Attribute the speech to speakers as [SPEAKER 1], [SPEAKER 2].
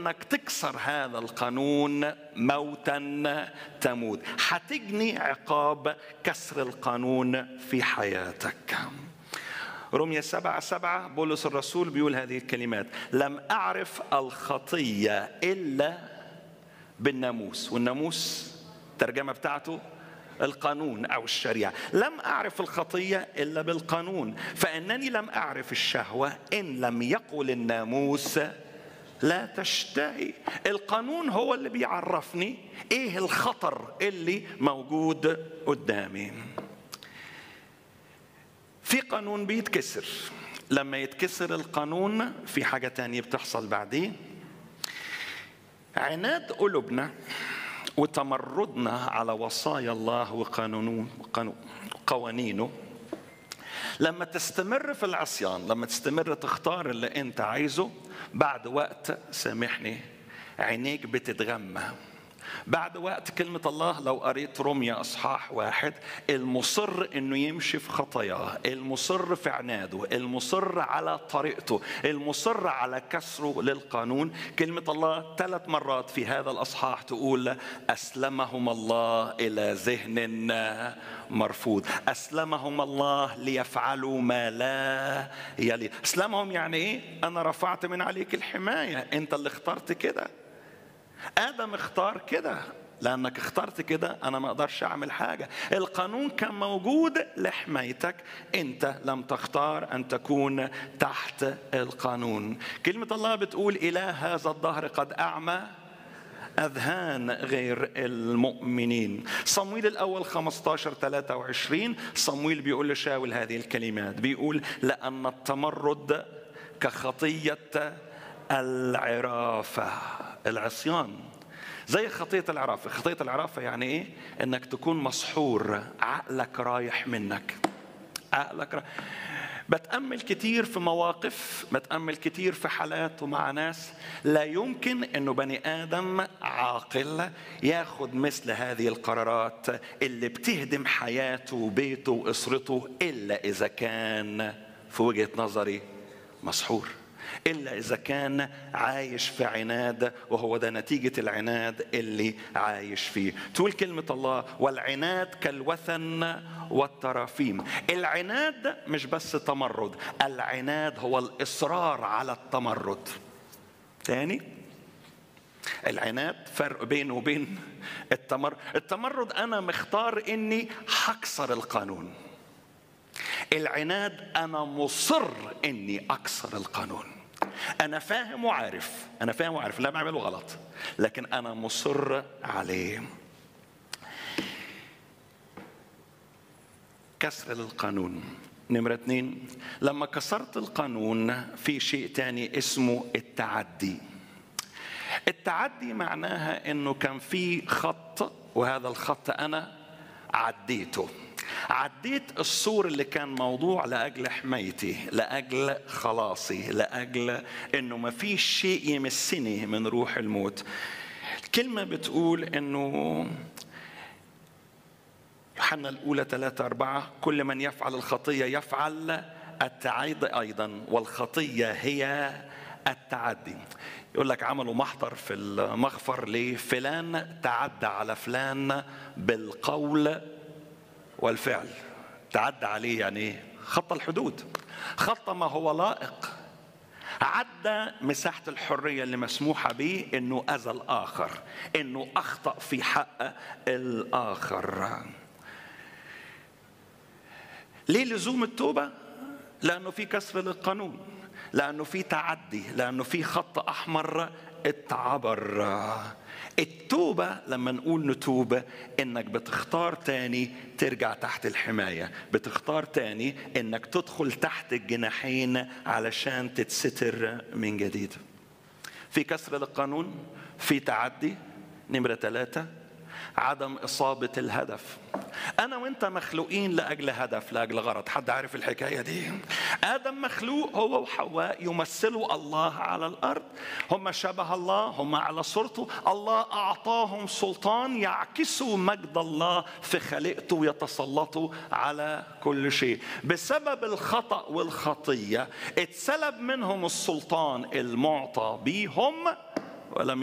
[SPEAKER 1] انك تكسر هذا القانون موتا تموت هتجني عقاب كسر القانون في حياتك رمية سبعة سبعة بولس الرسول بيقول هذه الكلمات لم أعرف الخطية إلا بالناموس والناموس الترجمة بتاعته القانون او الشريعه لم اعرف الخطيه الا بالقانون فانني لم اعرف الشهوه ان لم يقل الناموس لا تشتهي القانون هو اللي بيعرفني ايه الخطر اللي موجود قدامي في قانون بيتكسر لما يتكسر القانون في حاجه تانية بتحصل بعديه عناد قلوبنا وتمردنا على وصايا الله وقانونه وقوانينه لما تستمر في العصيان لما تستمر تختار اللي انت عايزه بعد وقت سامحني عينيك بتتغمى بعد وقت كلمة الله لو قريت رمية أصحاح واحد المصر إنه يمشي في خطاياه المصر في عناده المصر على طريقته المصر على كسره للقانون كلمة الله ثلاث مرات في هذا الأصحاح تقول أسلمهم الله إلى ذهن مرفوض أسلمهم الله ليفعلوا ما لا يلي أسلمهم يعني إيه أنا رفعت من عليك الحماية أنت اللي اخترت كده ادم اختار كده لانك اخترت كده انا ما اقدرش اعمل حاجه القانون كان موجود لحمايتك انت لم تختار ان تكون تحت القانون كلمه الله بتقول اله هذا الظهر قد اعمى أذهان غير المؤمنين صمويل الأول 15 23 صمويل بيقول لشاول هذه الكلمات بيقول لأن التمرد كخطية العرافة العصيان زي خطية العرافة خطية العرافة يعني إيه إنك تكون مسحور عقلك رايح منك عقلك رايح. بتأمل كتير في مواقف بتأمل كتير في حالات ومع ناس لا يمكن أنه بني آدم عاقل ياخد مثل هذه القرارات اللي بتهدم حياته وبيته وأسرته إلا إذا كان في وجهة نظري مسحور إلا إذا كان عايش في عناد وهو ده نتيجة العناد اللي عايش فيه تقول كلمة الله والعناد كالوثن والترافيم العناد مش بس تمرد العناد هو الإصرار على التمرد تاني العناد فرق بينه وبين التمرد التمرد أنا مختار إني هكسر القانون العناد أنا مصر إني أكسر القانون أنا فاهم وعارف أنا فاهم وعارف لا بعمله غلط لكن أنا مصر عليه كسر للقانون نمرة اثنين لما كسرت القانون في شيء تاني اسمه التعدي التعدي معناها انه كان في خط وهذا الخط انا عديته عديت السور اللي كان موضوع لاجل حمايتي لاجل خلاصي لاجل انه ما في شيء يمسني من روح الموت الكلمه بتقول انه يوحنا الأولى ثلاثة أربعة كل من يفعل الخطية يفعل التعيض أيضا والخطية هي التعدي يقول لك عملوا محضر في المخفر لفلان تعدى على فلان بالقول والفعل تعدى عليه يعني ايه خط الحدود خط ما هو لائق عدى مساحة الحرية اللي مسموحة به انه اذى الاخر انه اخطأ في حق الاخر ليه لزوم التوبة؟ لأنه في كسر للقانون لأنه في تعدي لأنه في خط أحمر اتعبر التوبة لما نقول نتوب انك بتختار تاني ترجع تحت الحماية بتختار تاني انك تدخل تحت الجناحين علشان تتستر من جديد في كسر للقانون في تعدي نمرة ثلاثة عدم إصابة الهدف أنا وأنت مخلوقين لأجل هدف لأجل غرض حد عارف الحكاية دي آدم مخلوق هو وحواء يمثلوا الله على الأرض هم شبه الله هم على صورته الله أعطاهم سلطان يعكسوا مجد الله في خلقته ويتسلطوا على كل شيء بسبب الخطأ والخطية اتسلب منهم السلطان المعطى بيهم ولم